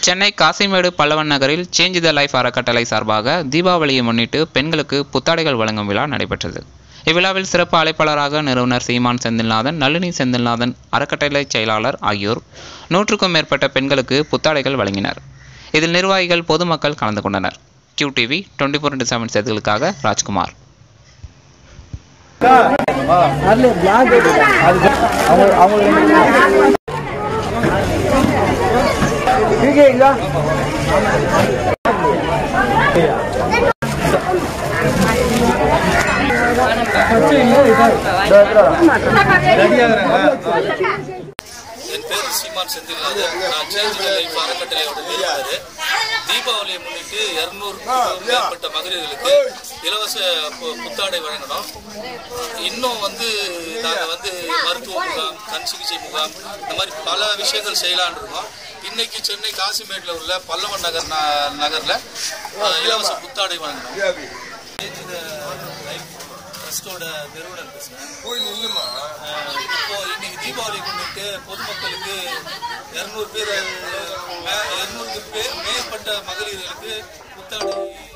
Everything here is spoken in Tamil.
சென்னை காசிமேடு பல்லவன் நகரில் சேஞ்ச் த லைஃப் அறக்கட்டளை சார்பாக தீபாவளியை முன்னிட்டு பெண்களுக்கு புத்தாடைகள் வழங்கும் விழா நடைபெற்றது இவ்விழாவில் சிறப்பு அழைப்பாளராக நிறுவனர் சீமான் செந்தில்நாதன் நளினி செந்தில்நாதன் அறக்கட்டளை செயலாளர் ஆகியோர் நூற்றுக்கும் மேற்பட்ட பெண்களுக்கு புத்தாடைகள் வழங்கினர் இதில் நிர்வாகிகள் பொதுமக்கள் கலந்து கொண்டனர் Q TV twenty four into seven செய்திகளுக்காக ராஜ்குமார் என் பேர் சீமான் செந்தில்நாதன் நான் சேஞ்ச் த லைஃப் அறக்கட்டளையோட நிறுவனர் தீபாவளியை முன்னிட்டு இருநூறுக்கும் மேற்பட்ட மகளிர்களுக்கு இலவச பு- புத்தாடை வழங்கணும் இன்னும் வந்து நாங்கள் வந்து மருத்துவ முகாம் கண் சிகிச்சை முகாம் இந்த மாதிரி பல விஷயங்கள் செய்யலான்னு இருக்கோம் இன்னைக்கு சென்னை காசிமேட்டில் உள்ள பல்லவன் நகர் ந- நகர்ல அஹ், இலவச புத்தாடை வழங்கணும் சேஞ்ச் த லைஃப் ட்ரஸ்டோட நிறுவனர் பேசுகிறேன் ஆஹ் இப்போ இன்னைக்கு தீபாவளி முன்னிட்டு பொதுமக்களுக்கு இருநூறு பேர் இருநூறுக்கு பேர் மேற்பட்ட மகளிர்களுக்கு புத்தாடை